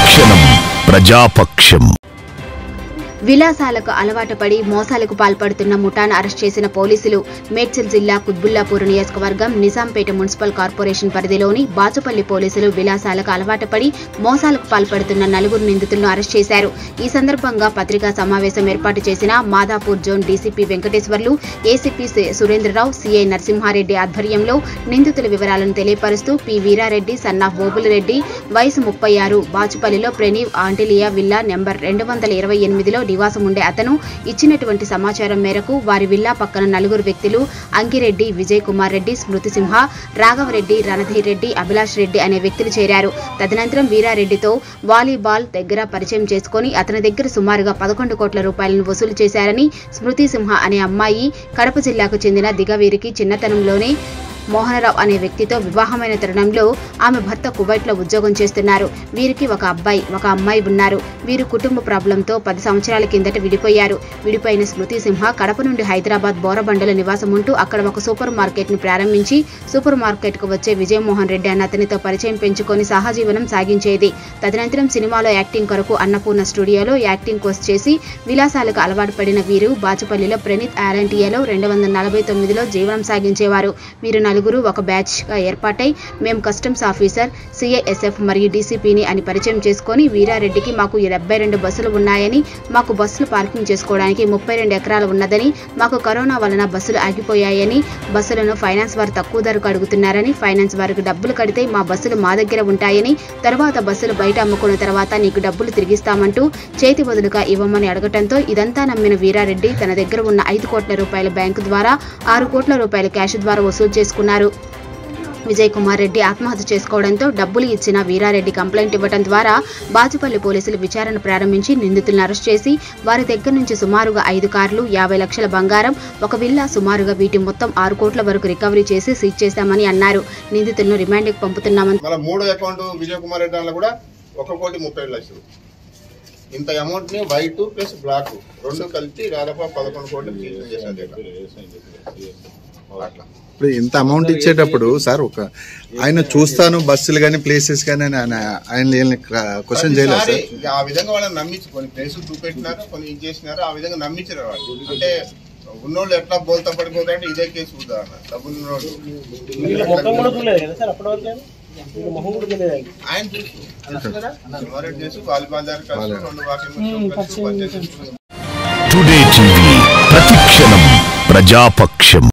ప్రతిక్షణం ప్రజాపక్షం విలాసాలకు అలవాటు పడి మోసాలకు పాల్పడుతున్న ముఠాను అరెస్ట్ చేసిన పోలీసులు మేడ్చల్ జిల్లా కుత్బుల్లాపూర్ నియోజకవర్గం నిజాంపేట మున్సిపల్ కార్పొరేషన్ పరిధిలోని బాచుపల్లి పోలీసులు విలాసాలకు అలవాటు పడి మోసాలకు పాల్పడుతున్న నలుగురు నిందితులను అరెస్ట్ చేశారు ఈ సందర్భంగా పత్రికా సమావేశం ఏర్పాటు చేసిన Madhapur zone DCP Venkateshwarlu ACP సి- సురేంద్రరావు సీఐ నరసింహారెడ్డి ఆధ్వర్యంలో నిందితుల వివరాలను తెలియపరుస్తూ పి వీరారెడ్డి సన్నాఫ్ బోబులరెడ్డి వయసు ముప్పై ఆరు బాచుపల్లిలో ప్రణీవ్ ఆంటిలియా విల్లా నెంబర్ రెండు వందల ఇరవై ఎనిమిదిలో నివాసం ఉండే అతను ఇచ్చినటువంటి సమాచారం మేరకు వారి విల్లా పక్కన నలుగురు వ్యక్తులు అంకిరెడ్డి విజయ్ కుమార్ రెడ్డి స్మృతి సింహ రాఘవరెడ్డి రణధీర్ రెడ్డి అభిలాష్ రెడ్డి అనే వ్యక్తులు చేరారు తదనంతరం వీరారెడ్డితో వాలీబాల్ దగ్గర పరిచయం చేసుకొని అతని దగ్గర సుమారుగా పదకొండు కోట్ల రూపాయలను వసూలు చేశారని స్మృతి సింహ అనే అమ్మాయి కడప జిల్లాకు చెందిన దిగవీరికి చిన్నతనంలోనే మోహనరావు అనే వ్యక్తితో వివాహమైన తరుణంలో ఆమె భర్త కువైట్లో ఉద్యోగం చేస్తున్నారు వీరికి ఒక అబ్బాయి ఒక అమ్మాయి ఉన్నారు వీరు కుటుంబ ప్రాబ్లంతో పది సంవత్సరాల కిందట విడిపోయారు విడిపోయిన స్మృతి సింహ కడప నుండి హైదరాబాద్ బోరబండలో నివాసం ఉంటూ అక్కడ ఒక సూపర్ మార్కెట్ ను ప్రారంభించి సూపర్ మార్కెట్ కు వచ్చే విజయమోహన్ రెడ్డి అన్న అతనితో పరిచయం పెంచుకొని సహజీవనం సాగించేది తదనంతరం సినిమాలో యాక్టింగ్ కొరకు అన్నపూర్ణ స్టూడియోలో యాక్టింగ్ కోర్స్ చేసి విలాసాలకు అలవాటు పడిన వీరు బాచుపల్లిలో ప్రణీత్ ఆర్ఎన్టీఏలో రెండు వందల నలభై తొమ్మిదిలో జీవనం సాగించేవారు వీరు నలుగురు ఒక బ్యాచ్ గా ఏర్పాటై మేము కస్టమ్స్ ఆఫీసర్ సిఐఎస్ఎఫ్ మరియు డీసీపీని అని పరిచయం చేసుకొని వీరారెడ్డికి మాకు డెబ్బై రెండు బస్సులు ఉన్నాయని మాకు బస్సులు పార్కింగ్ చేసుకోవడానికి ముప్పై రెండు ఎకరాలు ఉన్నదని మాకు కరోనా వలన బస్సులు ఆగిపోయాయని బస్సులను ఫైనాన్స్ వారు తక్కువ ధరకు అడుగుతున్నారని ఫైనాన్స్ వారికి డబ్బులు కడితే మా బస్సులు మా దగ్గర ఉంటాయని తర్వాత బస్సులు బయట అమ్ముకున్న తర్వాత నీకు డబ్బులు తిరిగిస్తామంటూ చేతి బదులుగా ఇవ్వమని అడగటంతో ఇదంతా నమ్మిన వీరారెడ్డి తన దగ్గర ఉన్న ఐదు కోట్ల రూపాయల బ్యాంకు ద్వారా ఆరు కోట్ల రూపాయల క్యాష్ ద్వారా వసూలు చేసుకున్నారు విజయ్ కుమార్ రెడ్డి ఆత్మహత్య చేసుకోవడంతో డబ్బులు ఇచ్చిన వీరారెడ్డి కంప్లైంట్ ఇవ్వడం ద్వారా బాచుపల్లి పోలీసులు విచారణ ప్రారంభించి నిందితులను అరెస్ట్ చేసి వారి దగ్గర నుంచి సుమారుగా ఐదు కార్లు యాభై లక్షల బంగారం ఒక విల్లా సుమారుగా వీటి మొత్తం ఆరు కోట్ల వరకు రికవరీ చేసి సీజ్ చేశామని అన్నారు నిందితులను రిమాండ్కి పంపుతున్నామని మళ్ళీ మూడో అకౌంట్ విజయ్ కుమార్ రెడ్డి దాంట్లో కూడా ఒక కోటి ముప్పై ఏడు లక్షలు ఇంత అమౌంట్ ని వైట్ ప్లస్ బ్లాక్ రెండు కలిపి దాదాపు పదకొండు కోట్లు క్లీన్ చేశారు అట్లా ఇప్పుడు ఇంత అమౌంట్ ఇచ్చేటప్పుడు సార్ ఒక ఆయన చూస్తాను బస్సులు కానీ ప్లేసెస్ కానీ అని ఆయన ఆయన క్వశ్చన్ చేయలేదు ప్రతిసారి సార్ ఆ విధంగా వాళ్ళని నమ్మించి కొన్ని ప్లేసులు చూపెట్టినారు కొన్ని ఇది చేసినారు ఆ విధంగా నమ్మించారు వాళ్ళు అంటే ఉన్నోళ్ళు ఎట్లా బోల్తా పడిపోతారంటే ఇదే కేసు ఉదాహరణ డబ్బున్నోళ్ళు వీళ్ళ ముఖం కూడా చూడలేదు కదా సార్ అప్పటి వరకు వీళ్ళ ముఖం కూడా తెలియదు ఆయన చూసు కుమారెడ్డి చేసి వాలీబాల్ దారి కలిసి రెండు వాకింగ్ కలిసి పనిచేసి టుడే టీవీ ప్రతిక్షణం ప్రజాపక్షం